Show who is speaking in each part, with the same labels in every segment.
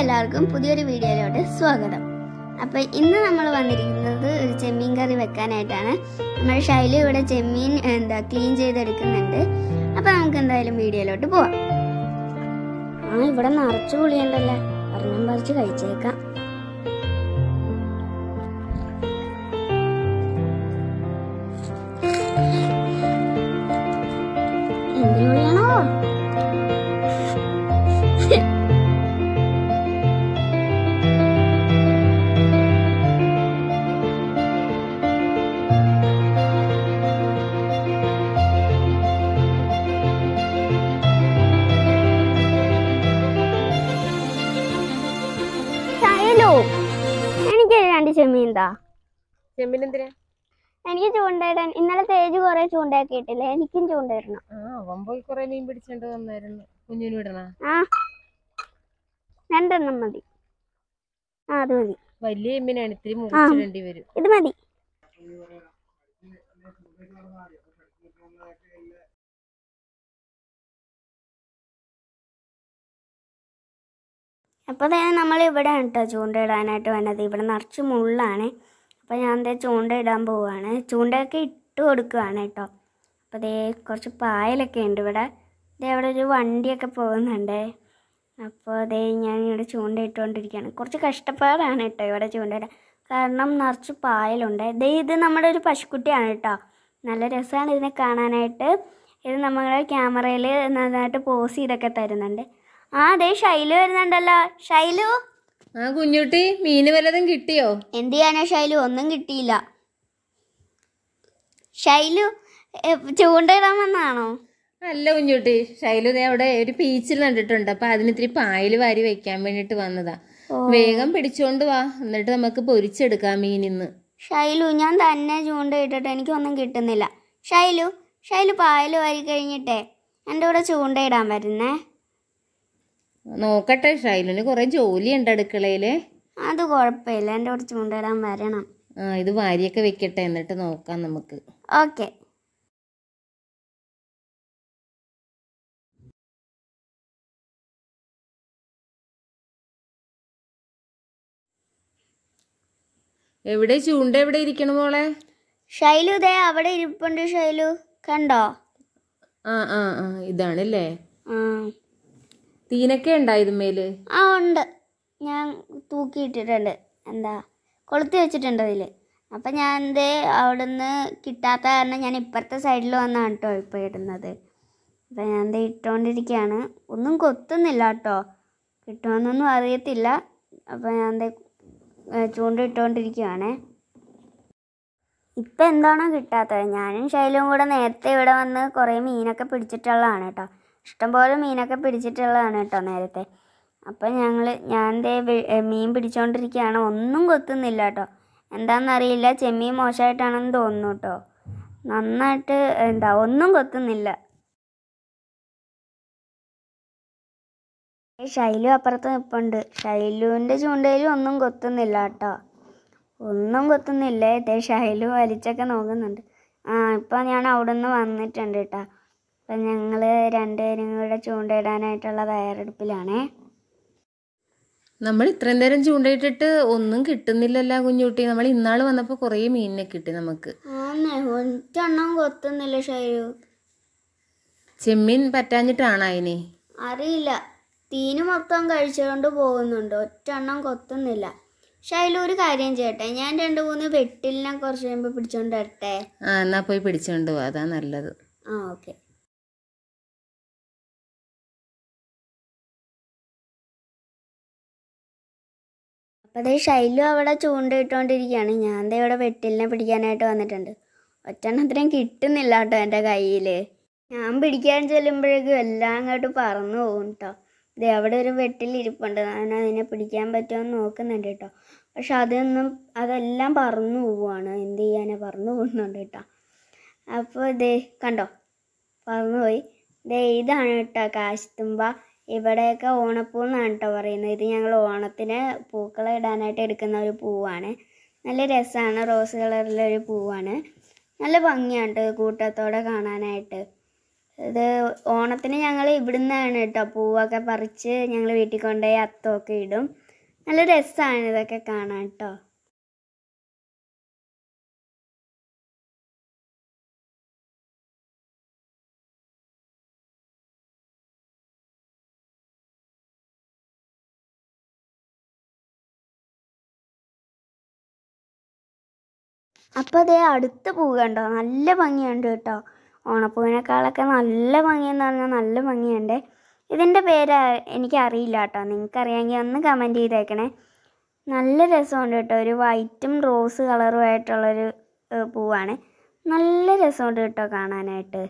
Speaker 1: എല്ലാവർക്കും പുതിയൊരു വീഡിയോയിലോട്ട് സ്വാഗതം അപ്പോൾ ഇന്ന് നമ്മൾ വന്നിരിക്കുന്നത് ഒരു ചെമ്മീൻ കറി വെക്കാനായിട്ടാണ് നമ്മുടെ ശൈലി ഇവിടെ ചെമ്മീൻ എന്താ ക്ലീൻ ചെയ്തെടുക്കുന്നുണ്ട് അപ്പോൾ നമുക്ക് എന്തായാലും വീഡിയോയിലോട്ട് പോവാം ആ ഇവിടെ നിറച്ച് പുളിയുണ്ടല്ലോ ഒരെണ്ണം പറിച്ച് കഴിച്ചേക്കാം എന്തിനു പുളിയാണോ ശൈലു എനിക്ക് രണ്ട് ചെമ്മീൻ എന്താ
Speaker 2: ചെമ്പിന് എന്തിനാ
Speaker 1: എനിക്ക് ചൂണ്ടയിടാൻ ഇന്നലെ തേജ് കുറെ ചൂണ്ടയാക്കിയിട്ടില്ലേ എനിക്കും ചൂണ്ടയിടണം
Speaker 2: ആ അവൻ പോയി കൊറേ മീൻ പിടിച്ചോണ്ട് വന്നായിരുന്നു കുഞ്ഞിന് വിടണ
Speaker 1: ആ രണ്ടെണ്ണം മതി ആ അത് മതി
Speaker 2: വലിയ ചെമ്പിനാണ് ഇത്തിരി മുറിച്ചിടേണ്ടി വരും
Speaker 1: ഇത് മതി അപ്പോൾ തന്നെ നമ്മൾ ഇവിടെ കേട്ടോ ചൂണ്ടയിടാനായിട്ട് വന്നത് ഇവിടെ നിറച്ച് മുള്ളാണ് അപ്പോൾ ഞാൻ ദേ ചൂണ്ടയിടാൻ പോവുകയാണ് ചൂണ്ടയൊക്കെ ഇട്ട് കൊടുക്കുകയാണ് കേട്ടോ അപ്പോൾ ദേ കുറച്ച് പായലൊക്കെ ഉണ്ട് ഇവിടെ ദേ അവിടെ ഒരു വണ്ടിയൊക്കെ പോകുന്നുണ്ട് അപ്പോൾ ദേ ഞാൻ ഇവിടെ ചൂണ്ടയിട്ടുകൊണ്ടിരിക്കുകയാണ് കുറച്ച് കഷ്ടപ്പാടാണ് കേട്ടോ ഇവിടെ ചൂണ്ടയിടാൻ കാരണം നിറച്ച് പായലുണ്ട് ദേ ഇത് നമ്മുടെ ഒരു പശുക്കുട്ടിയാണ് കേട്ടോ നല്ല രസമാണ് ഇതിനെ കാണാനായിട്ട് ഇത് നമ്മുടെ ക്യാമറയിൽ നന്നായിട്ട് പോസ് ചെയ്തൊക്കെ തരുന്നുണ്ട് ആ ദേ ഷൈലു വരുന്നുണ്ടല്ലോ ഷൈലു
Speaker 2: ആ കുഞ്ഞുട്ടി മീന് വല്ലതും കിട്ടിയോ
Speaker 1: എന്ത് ചെയ്യാനാ ഷൈലു ഒന്നും കിട്ടിയില്ല ഷൈലു എ, ചൂണ്ടയിടാൻ വന്നാണോ
Speaker 2: അല്ല കുഞ്ഞുട്ടി ശൈലു ദേ അവിടെ ഒരു പീച്ചിൽ കണ്ടിട്ടുണ്ട് അപ്പൊ അതിന് ഇത്തിരി പായല് വാരി വെക്കാൻ വേണ്ടിട്ട് വന്നതാ വേഗം പിടിച്ചോണ്ട് വാ എന്നിട്ട് നമുക്ക് പൊരിച്ചെടുക്കാം മീനിന്ന്
Speaker 1: ഷൈലു ഞാൻ തന്നെ ചൂണ്ടയിട്ടിട്ട് എനിക്കൊന്നും കിട്ടുന്നില്ല ഷൈലു ഷൈലു പായൽ വാരി കഴിഞ്ഞിട്ടേ എൻ്റെ കൂടെ ചൂണ്ടയിടാൻ വരുന്നേ
Speaker 2: നോക്കട്ടെ ഷൈലുന് കുറെ ജോലിയുണ്ട് അടുക്കളയില്
Speaker 1: അത് കുഴപ്പമില്ല എൻ്റെ കൂടെ ചൂണ്ടയിടാൻ വരണം
Speaker 2: ആ ഇത് വാരിയൊക്കെ വെക്കട്ടെ എന്നിട്ട് നോക്കാം നമുക്ക്
Speaker 1: ഓക്കെ
Speaker 2: എവിടെ ചൂണ്ട എവിടെ ഇരിക്കണ മോളെ
Speaker 1: ഷൈലു ദേ അവിടെ ഇരിപ്പുണ്ട് ഷൈലു കണ്ടോ
Speaker 2: ആ ആ ആ ഇതാണല്ലേ
Speaker 1: ആ
Speaker 2: തീനൊക്കെ ഉണ്ടാ ഇതുമേല്
Speaker 1: ആ ഉണ്ട് ഞാൻ തൂക്കിയിട്ടിട്ടുണ്ട് എന്താ കൊളുത്തി വെച്ചിട്ടുണ്ട് അതിൽ അപ്പം ഞാൻ ഇത് അവിടുന്ന് കിട്ടാത്ത കാരണം ഞാൻ ഇപ്പുറത്തെ സൈഡിൽ വന്നാണ് കേട്ടോ ഇപ്പോൾ ഇടുന്നത് അപ്പം ഞാൻ ഇത് ഇട്ടുകൊണ്ടിരിക്കുകയാണ് ഒന്നും കൊത്തുന്നില്ല കേട്ടോ കിട്ടുമെന്നൊന്നും അറിയത്തില്ല അപ്പം ഞാൻ ഇത് ചൂണ്ട ഇട്ടുകൊണ്ടിരിക്കുകയാണേ ഇപ്പം എന്താണോ കിട്ടാത്തത് ഞാനും ശൈലവും കൂടെ നേരത്തെ ഇവിടെ വന്ന് കുറേ മീനൊക്കെ പിടിച്ചിട്ടുള്ളതാണ് കേട്ടോ ഇഷ്ടംപോലെ മീനൊക്കെ പിടിച്ചിട്ടുള്ളതാണ് കേട്ടോ നേരത്തെ അപ്പം ഞങ്ങൾ ഞാൻ ദേ വി- ഏ, മീൻ പിടിച്ചോണ്ടിരിക്കുകയാണ് ഒന്നും കൊത്തുന്നില്ല കേട്ടോ എന്താണെന്നറിയില്ല ചെമ്മീൻ മോശമായിട്ടാണെന്ന് തോന്നുന്നു കേട്ടോ നന്നായിട്ട് എന്താ ഒന്നും കൊത്തുന്നില്ല ഏ, ഷൈലു അപ്പുറത്ത് നിൽപ്പുണ്ട് ഷൈലുവിൻ്റെ ചൂണ്ടയിലും ഒന്നും കൊത്തുന്നില്ല കേട്ടോ ഒന്നും കൊത്തുന്നില്ലേ ദേ ഷൈലു വലിച്ചൊക്കെ നോക്കുന്നുണ്ട് ആ ഇപ്പം ഞാൻ അവിടെ നിന്ന് വന്നിട്ടുണ്ട് കേട്ടോ അപ്പം ഞങ്ങൾ രണ്ടുപേരും കൂടെ ചൂണ്ടയിടാനായിട്ടുള്ള തയ്യാറെടുപ്പിലാണേ
Speaker 2: നമ്മൾ ഇത്രയും നേരം ചൂണ്ടയിട്ടിട്ട് ഒന്നും കിട്ടുന്നില്ലല്ലോ കുഞ്ഞുട്ടി നമ്മൾ ഇന്നാള് വന്നപ്പോൾ കുറേ മീനിനെ കിട്ടി നമുക്ക്
Speaker 1: ആന്നേ ഒറ്റെണ്ണം കൊത്തുന്നില്ല ഷൈലു
Speaker 2: ചെമ്മീൻ പറ്റാഞ്ഞിട്ടാണ് അതിന്
Speaker 1: അറിയില്ല തീന് മൊത്തം കഴിച്ചുകൊണ്ട് പോകുന്നുണ്ട് ഒറ്റെണ്ണം കൊത്തുന്നില്ല ഷൈലു ഒരു കാര്യം ചെയ്യട്ടെ ഞാൻ രണ്ട് മൂന്ന് വെട്ടിലിനെ കുറച്ച് കഴിയുമ്പോൾ പിടിച്ചോണ്ട് വരട്ടെ
Speaker 2: ആ എന്നാ പോയി പിടിച്ചോണ്ട് പോവാ അതാ നല്ലത്
Speaker 1: ആ ഓക്കെ അപ്പോൾ ദേ ഷൈലു അവിടെ ചൂണ്ടയിട്ടുകൊണ്ടിരിക്കുകയാണ് ഞാൻ ദേ ഇവിടെ വെട്ടിലിനെ പിടിക്കാനായിട്ട് വന്നിട്ടുണ്ട് ഒറ്റെണ്ണത്തിനും കിട്ടുന്നില്ല കേട്ടോ എൻ്റെ കയ്യിൽ ഞാൻ പിടിക്കാൻ ചെല്ലുമ്പോഴേക്കും എല്ലാം അങ്ങോട്ട് പറന്നു പോകും കേട്ടോ ദേ അവിടെ ഒരു വെട്ടിൽ ഇരിപ്പുണ്ട് ഞാൻ അതിനെ പിടിക്കാൻ പറ്റുമോ എന്ന് നോക്കുന്നുണ്ട് കേട്ടോ പക്ഷെ അതൊന്നും അതെല്ലാം പറന്നു പോവുകയാണ് എന്ത് ചെയ്യാനാ പറന്നു പോകുന്നുണ്ട് കേട്ടോ അപ്പോൾ ദേ കണ്ടോ പറന്നുപോയി ദേ ഇതാണ് കേട്ടോ കാശിത്തുമ്പ ഇവിടെയൊക്കെ ഓണപ്പൂ എന്നാണ് കേട്ടോ പറയുന്നത് ഇത് ഞങ്ങൾ ഓണത്തിന് പൂക്കളം ഇടാനായിട്ട് എടുക്കുന്ന ഒരു പൂവാണ് നല്ല രസമാണ് റോസ് കളറിലൊരു പൂവാണ് നല്ല ഭംഗിയാണ് ട്ടോ ഇത് കൂട്ടത്തോടെ കാണാനായിട്ട് ഇത് ഓണത്തിന് ഞങ്ങൾ ഇവിടുന്നാണ് കേട്ടോ പൂവൊക്കെ പറിച്ച് ഞങ്ങൾ വീട്ടിൽ കൊണ്ടുപോയി അത്തമൊക്കെ ഇടും നല്ല രസമാണ് ഇതൊക്കെ കാണാൻ കേട്ടോ അപ്പോൾ അതേ അടുത്ത പൂ കണ്ടോ നല്ല ഭംഗിയുണ്ട് കേട്ടോ ഓണപ്പൂവിനേക്കാളൊക്കെ നല്ല ഭംഗിയെന്ന് പറഞ്ഞാൽ നല്ല ഭംഗിയുണ്ട് ഇതിൻ്റെ പേര് എനിക്കറിയില്ല കേട്ടോ നിങ്ങൾക്കറിയാമെങ്കിൽ ഒന്ന് കമൻറ്റ് ചെയ്തേക്കണേ നല്ല രസമുണ്ട് കേട്ടോ ഒരു വൈറ്റും റോസ് കളറും ആയിട്ടുള്ളൊരു ഏഹ്, പൂവാണ് നല്ല രസമുണ്ട് കേട്ടോ കാണാനായിട്ട്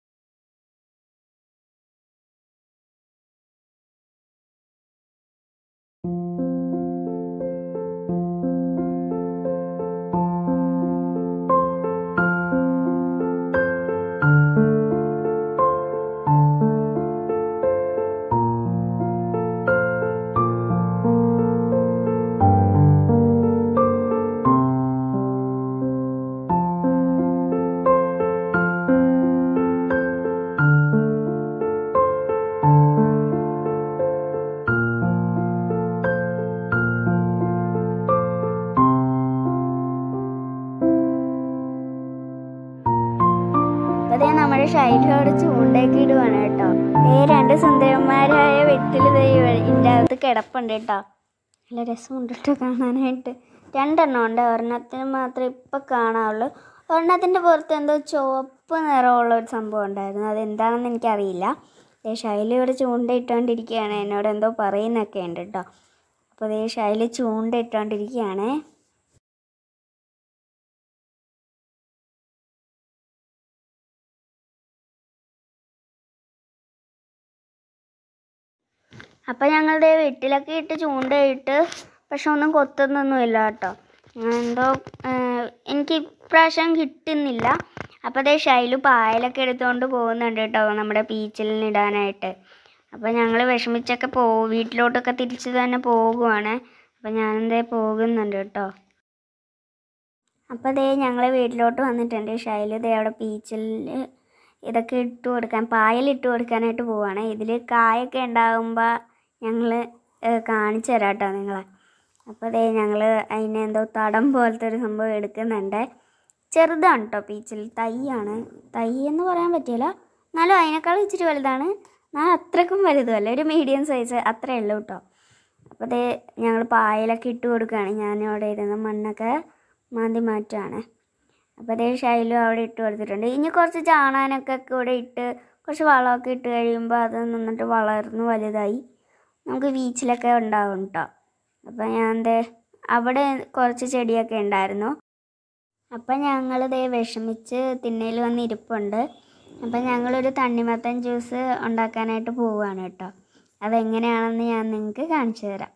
Speaker 1: അപ്പോൾ ദേ നമ്മുടെ ശൈലിയോട് ചൂണ്ടയൊക്കെ ഇടുവാണ് കേട്ടോ ദേ രണ്ട് സുന്ദരന്മാരായ വെട്ടിൽ ദേ ഇതിൻ്റെ അകത്ത് കിടപ്പുണ്ട് കേട്ടോ നല്ല രസമുണ്ട് കേട്ടോ കാണാനായിട്ട് രണ്ടെണ്ണം ഉണ്ട് ഒരെണ്ണത്തിന് മാത്രമേ ഇപ്പം കാണാവുള്ളൂ ഒരെണ്ണത്തിൻ്റെ പുറത്ത് എന്തോ ചുവപ്പ് നിറമുള്ള ഒരു സംഭവം ഉണ്ടായിരുന്നു അതെന്താണെന്ന് എനിക്കറിയില്ല ദേ ശൈലി ഇവിടെ ചൂണ്ട ഇട്ടുകൊണ്ടിരിക്കുകയാണ് എന്നോട് എന്തോ പറയുന്നൊക്കെ ഉണ്ട് കേട്ടോ അപ്പോൾ ദേ ശൈലി ചൂണ്ട ഇട്ടുകൊണ്ടിരിക്കുകയാണേ അപ്പം ഞങ്ങളുടെ വീട്ടിലൊക്കെ ഇട്ട് ചൂണ്ടയിട്ട് പക്ഷെ ഒന്നും കൊത്തുന്നൊന്നുമില്ല കേട്ടോ ഞാൻ എന്തോ ഏഹ്, എനിക്ക് ഇപ്രാവശ്യം കിട്ടുന്നില്ല അപ്പോൾ അതേ ഷൈലു പായലൊക്കെ എടുത്തുകൊണ്ട് പോകുന്നുണ്ട് കേട്ടോ നമ്മുടെ ബീച്ചിൽ ഇടാനായിട്ട് അപ്പോൾ ഞങ്ങൾ വിഷമിച്ചൊക്കെ പോ വീട്ടിലോട്ടൊക്കെ തിരിച്ച് തന്നെ പോകുവാണ് അപ്പോൾ ഞാനെന്തേ പോകുന്നുണ്ട് കേട്ടോ അപ്പോൾ അതേ ഞങ്ങൾ വീട്ടിലോട്ട് വന്നിട്ടുണ്ട് ഷൈലു ദേ അവിടെ ബീച്ചിൽ ഇതൊക്കെ ഇട്ട് കൊടുക്കാൻ പായൽ ഇട്ട് കൊടുക്കാനായിട്ട് പോവാണ് ഇതിൽ കായൊക്കെ ഉണ്ടാകുമ്പോൾ ഞങ്ങൾ കാണിച്ചു തരാം കേട്ടോ നിങ്ങളെ അപ്പോൾ അതേ ഞങ്ങൾ അതിന് എന്തോ തടം പോലത്തെ ഒരു സംഭവം എടുക്കുന്നുണ്ട് ചെറുതാണ് കേട്ടോ പീച്ചിൽ തൈയാണ് തൈ എന്ന് പറയാൻ പറ്റില്ല എന്നാലും അതിനേക്കാളും ഇച്ചിരി വലുതാണ് എന്നാൽ അത്രക്കും വലുതുമല്ല ഒരു മീഡിയം സൈസ് അത്രയേ ഉള്ളൂ കേട്ടോ അപ്പോൾ അതേ ഞങ്ങൾ പായലൊക്കെ ഇട്ട് കൊടുക്കുകയാണ് ഞാനിവിടെ ഇരുന്ന് മണ്ണൊക്കെ മാന്തി മാറ്റുകയാണ് അപ്പോൾ അതേ ശൈലു അവിടെ ഇട്ട് കൊടുത്തിട്ടുണ്ട് ഇനി കുറച്ച് ചാണാനൊക്കെ കൂടെ ഇട്ട് കുറച്ച് വളമൊക്കെ ഇട്ട് കഴിയുമ്പോൾ അത് നിന്നിട്ട് വളർന്ന് വലുതായി നമുക്ക് ബീച്ചിലൊക്കെ ഉണ്ടാവും കേട്ടോ അപ്പോൾ ഞാൻ ദേ അവിടെ കുറച്ച് ചെടിയൊക്കെ ഉണ്ടായിരുന്നു അപ്പം ഞങ്ങൾ ദേ വിഷമിച്ച് തിണ്ണയിൽ വന്ന് ഇരിപ്പുണ്ട് അപ്പം ഞങ്ങളൊരു തണ്ണിമത്തൻ ജ്യൂസ് ഉണ്ടാക്കാനായിട്ട് പോവുകയാണ് കേട്ടോ അതെങ്ങനെയാണെന്ന് ഞാൻ നിങ്ങൾക്ക് കാണിച്ചു തരാം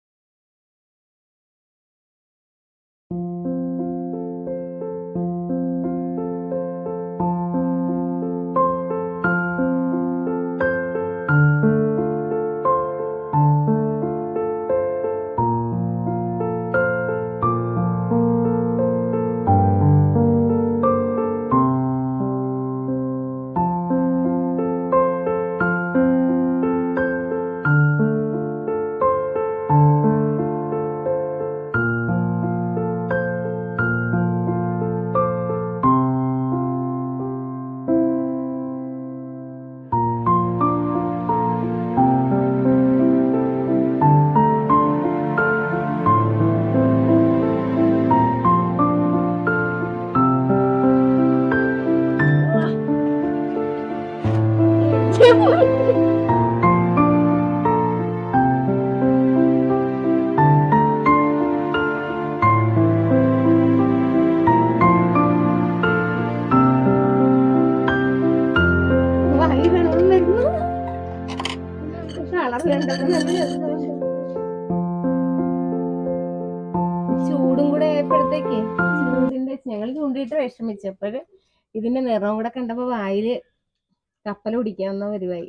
Speaker 2: ചൂടും കൂടെ ആയപ്പോഴത്തേക്ക് ചൂടിന്റെ ഞങ്ങൾ ചൂണ്ടിയിട്ട് വിഷമിച്ചപ്പോൾ ഇതിന്റെ നിറം കൂടെ കണ്ടപ്പോ വായില് കപ്പൽ പിടിക്കാവുന്ന പരിവായി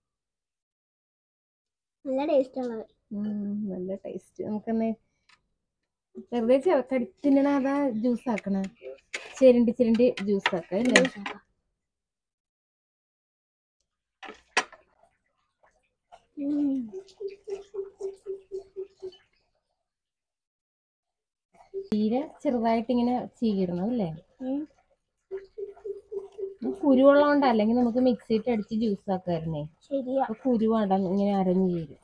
Speaker 1: നല്ല ടേസ്റ്റ് ഉള്ളത്
Speaker 2: ഉം, നല്ല ടേസ്റ്റ് നമുക്കെന്നെ വെറുതെ ചെ- കടി തിന്നണ അതാ ജ്യൂസ് ആക്കണ ചിരണ്ടി ചിരണ്ടി ജ്യൂസ് ആക്ക അല്ലേ തീരെ ചെറുതായിട്ട് ഇങ്ങനെ ചീകിടണം അല്ലേ കുരുവുള്ളതുകൊണ്ട് അല്ലെങ്കിൽ നമുക്ക് മിക്സിയിട്ട് അടിച്ച് ജ്യൂസ് ആക്കായിരുന്നേ
Speaker 1: ശരിയാ
Speaker 2: അപ്പൊ കുരു അട ഇങ്ങനെ അരഞ്ഞു ചേരും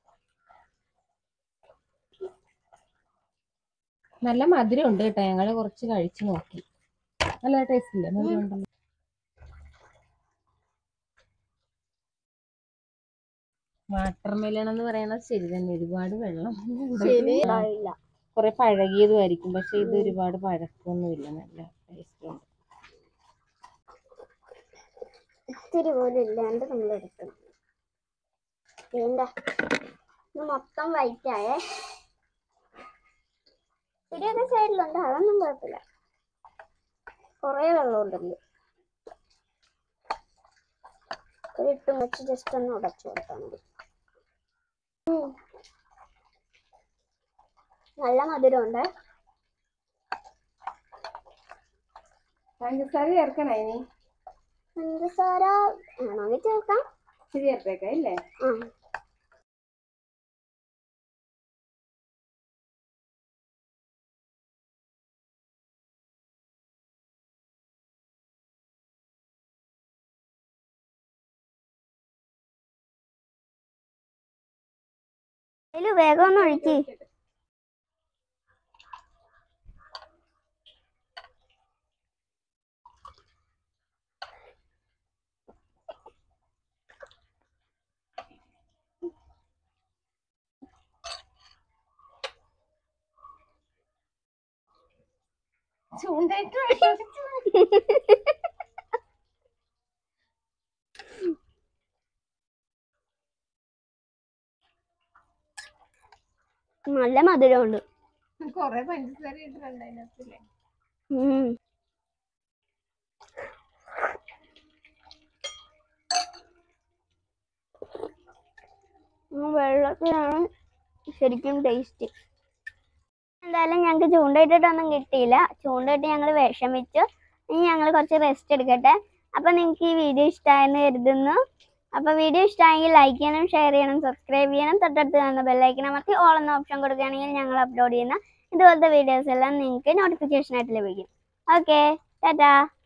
Speaker 2: നല്ല മധുരം ഉണ്ട് കേട്ടോ ഞങ്ങള് കുറച്ച് കഴിച്ചു നോക്കി നല്ല ടേസ്റ്റ് ഇല്ലേ മധുരം ഉണ്ടല്ലോ വാട്ടർ മെലൺ എന്ന് പറയുന്നത് ശരി തന്നെ ഒരുപാട് വെള്ളം
Speaker 1: ശരിയായില്ല
Speaker 2: കുറെ പഴകിയതുമായിരിക്കും പക്ഷെ ഇത് ഒരുപാട് പഴക്കൊന്നുമില്ല നല്ല ടേസ്റ്റ് ഉണ്ട്
Speaker 1: ഇത്തിരി പോലും ഇല്ലാണ്ട് നമ്മൾ എടുക്കണം വേണ്ട ഇത് മൊത്തം വൈറ്റ് ആയേ ഇവിടെയൊക്കെ സൈഡിലുണ്ട് അതൊന്നും കുഴപ്പമില്ല കുറേ വെള്ളമുണ്ടല്ലോ ഒരു ഇട്ടും വെച്ച് ജസ്റ്റ് ഒന്ന് ഉടച്ചു കൊടുത്താൽ മതി ഉം. നല്ല മധുരമുണ്ട്
Speaker 2: പഞ്ചസാര ചേർക്കണേ ഇനി
Speaker 1: പഞ്ചസാര വേണമെങ്കിൽ ചേർക്കാം
Speaker 2: ഇച്ചിരി ചേർത്തേക്കാം ഇല്ലേ
Speaker 1: ആ അതില് വേഗം ഒന്ന് ഒഴുക്കി
Speaker 2: ചൂണ്ടയിട്ട്
Speaker 1: നല്ല മധുരമുണ്ട്
Speaker 2: കൊറേ പഞ്ചസാര ഇട്ടിട്ടുണ്ട് അതിനകത്തില്ലേ
Speaker 1: ഉം. ഉം, വെള്ളത്തിലാണ് ശരിക്കും ടേസ്റ്റ് എന്തായാലും ഞങ്ങൾക്ക് ചൂണ്ടയിട്ടിട്ടൊന്നും കിട്ടിയില്ല ചൂണ്ടയിട്ട് ഞങ്ങൾ വിഷമിച്ചു ഇനി ഞങ്ങൾ കുറച്ച് റെസ്റ്റ് എടുക്കട്ടെ അപ്പം നിങ്ങൾക്ക് ഈ വീഡിയോ ഇഷ്ടമായെന്ന് കരുതുന്നു അപ്പോൾ വീഡിയോ ഇഷ്ടമായെങ്കിൽ ലൈക്ക് ചെയ്യണം ഷെയർ ചെയ്യണം സബ്സ്ക്രൈബ് ചെയ്യണം തൊട്ടടുത്ത് കാണുന്ന ബെല്ലൈക്കൻ അമർത്തി ഓൾ എന്ന ഓപ്ഷൻ കൊടുക്കുകയാണെങ്കിൽ ഞങ്ങൾ അപ്ലോഡ് ചെയ്യുന്ന ഇതുപോലത്തെ വീഡിയോസ് എല്ലാം നിങ്ങൾക്ക് നോട്ടിഫിക്കേഷൻ ആയിട്ട് ലഭിക്കും ഓക്കെ ടാറ്റാ